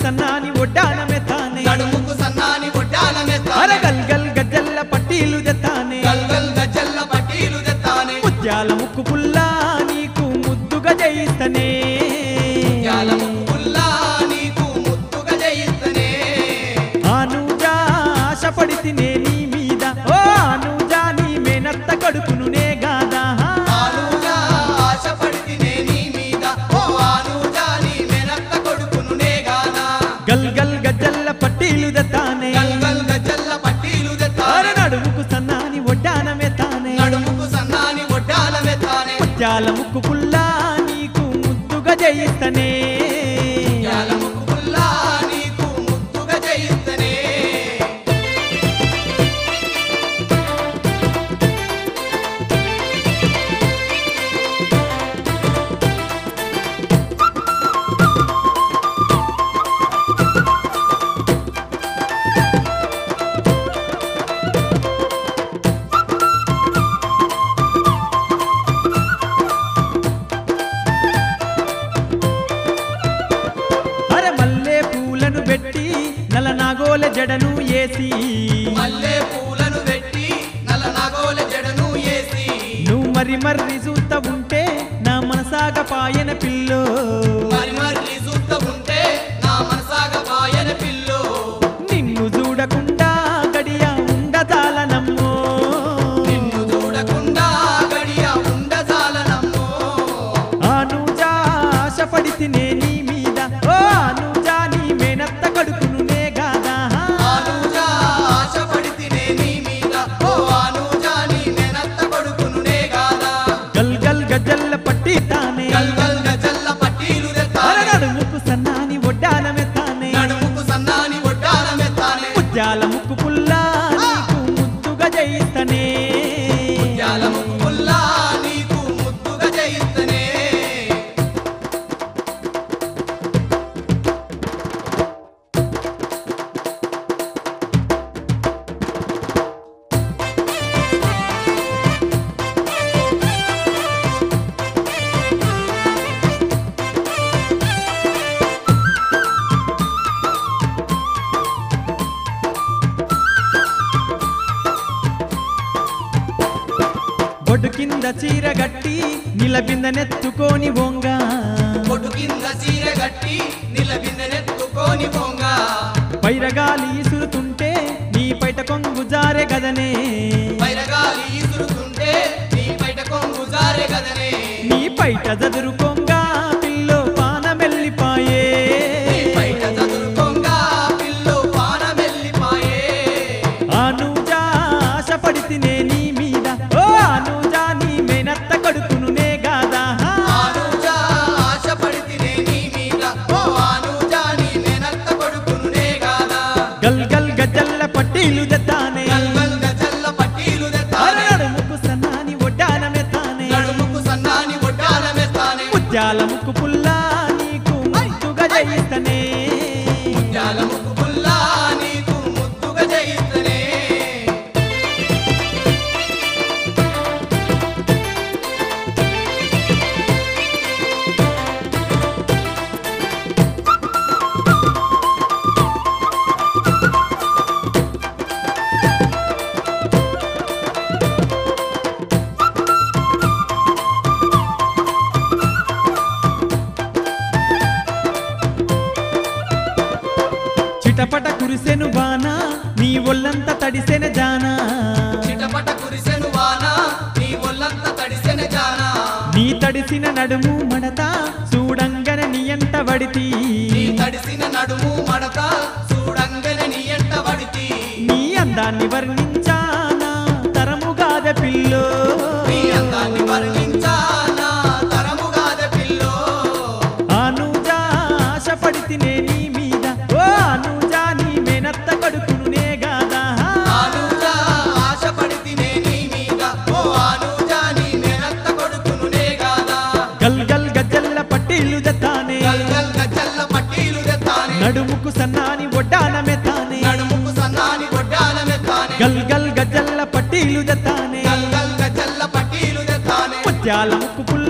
సన్నాని ఒడ్డానమే తానే నడుముకు సన్నాని ఒడ్డానమెత్తానే అర గల్ గల్ గజ్జల్ల పట్టీలు దెత్తానే గల్గల్ గజ్జల్ల పట్టీలు తెత్తానే ముత్యాల ముక్కు పుల్లా నీకు ముద్దుగా జయిస్తనే జ్ఞానముకు పుల్లా నీకు ముత్తుగా జయిస్తనే ఆనుజా ఆశపడితినే నీ మీద ఓ ఆనుజా నీ మేనత్త కడుపును నే గాదా ఆనుగా ఆశపడితినే నీ మీద ఓ ఆనుగా నీ మెనత్త కొడుకును నేగానా గల్ గల్ గజ్జల్ల పట్టీలు దెత్తానే గల్గల్ గజ్జల్ల పట్టీలు అర తెత్తానే నడుముకు సన్నాని ఒడ్డానమే తానే నడుముకు సన్నాని ఒడ్డానమెత్తానే ముత్యాల ముక్కు పుల్లా నీకు ముద్దుగా జయిస్తనే జ్ఞానముకు పుల్లా నీకు ముత్తుగా జయిస్తనే అర మల్లె పూలను పెట్టి నల నాగోల జడను ఏసి మల్లె పూలను పెట్టి నల్ల నగోల జడను ఏసి నువ్వు మరి మర్రి చూత ఉంటే నా మనసాగ పాయన పిల్లో మరి మర్రి చూస్త ఉంటే నా మనసాగ పాయన పిల్లో నిన్ను చూడకుండా గడియ ఉండదాలనమ్మో నిన్ను చూడకుండా గడియ ఉండజాలనమ్మో ఆనుజా ఆశపడితినే నీ మీద ఓ ఆనుజా నీ మేనత్త కడుపును నే గాదా ఆనుజా ఆశపడితినే నీ మీద ఓ ఆనుజా నీ నెనత్త కొడుకును నేగాదా గల్ గల్ గజల్ల పట్టి తానే గల్గల్ గజల్ల పట్టీలు అర తెత్తానే నడుముకు సన్నాని ఒడ్డానమే తానే నడుముకు సన్నాని ఒడ్డానమెత్తానే ముత్యాల ముక్కు పుల్లా నీకు ముద్దుగా జయిస్తనే ముత్యాలముకు పుల్లా నీకు ముద్దుగా జయిస్తనే బొడ్డు కింద చీర గట్టి నిలబిందనెత్తుకొని బొంగ పొట్టు కింద చీర గట్టి నిలబిందెనెత్తుకొని పొంగ పైరగాలి ఇసురుతుంటే నీ పైట కొంగు జారె గదనే వైరగాలి ఈసురుతుంటే నీ బయట కొంగు జారే గదనే నీ పైట జదురు కొంగ పిల్లో పానమెల్లిపాయే నీ బయట చదురు కొంగ పిల్లు పానమెల్లిపాయే ఆనుజా ఆశపడితినే నీ మీద ఓ ఆనుజా నీ మేనత్త కడుపును నే గాదా ఆనుజా ఆశపడితినే నీ మీద ఓ ఆనుజా నీ నెనత్త కొడుకును నేగాదా గల్ గల్ గజల్ల పట్టీలు దెత్తానే గల్గల్ గజల్ల పట్టీలు అర తెత్తానే నడుముకు సన్నాని ఒడ్డానమే తానే నడుముకు సన్నాని ఒడ్డానమెత్తానే ముత్యాల ముక్కు పుల్లా నీకు ముద్దుగా జయిస్తనే ముత్యాలముకు పుల్లా నీకు ముద్దుగా జయిస్తనే చిటపట కురిసెను బానా నీ ఒళ్ళంతా తడిసెన జానా చిటపట కురిసెను వాన నీ ఒళ్ళంత తడిసెన జానా నీ తడిసిన నడుము మడత చూడంగన నీ ఎంట వడితి నీ తడిసిన నడుము మడత చూడంగనే నీ ఎంట పడితి నీ అందాన్ని వర్ణించానా తరముగాద పిల్లో నీ అందాన్ని వర్ణించానా తరముగాద పిల్లో ఆనుజా ఆశపడితినే నీ మీద ఓ ఆనుజా నీ మేనత్త కడుపును నే గాదా ఆనుజా ఆశపడితినే నీ మీద ఓ ఆనుజా నీ నెనత్త కొడుకును నేగాదా గల్ గల్ గజ్జల్ల పట్టీలు దత్తానే గల్గల్ గజ్జల్ల పట్టీలు తెత్తానే నడుముకు సన్నాని ఒడ్డానమే తానే నడుముకు సన్నాని గొడ్డాలమెత్తానే గల్ గల్ గజ్జల్ల పట్టీలు దత్తానే గల్గల్ గజ్జల్ల పట్టీలు తెత్తానే ముత్యాల ముక్కు పుల్ల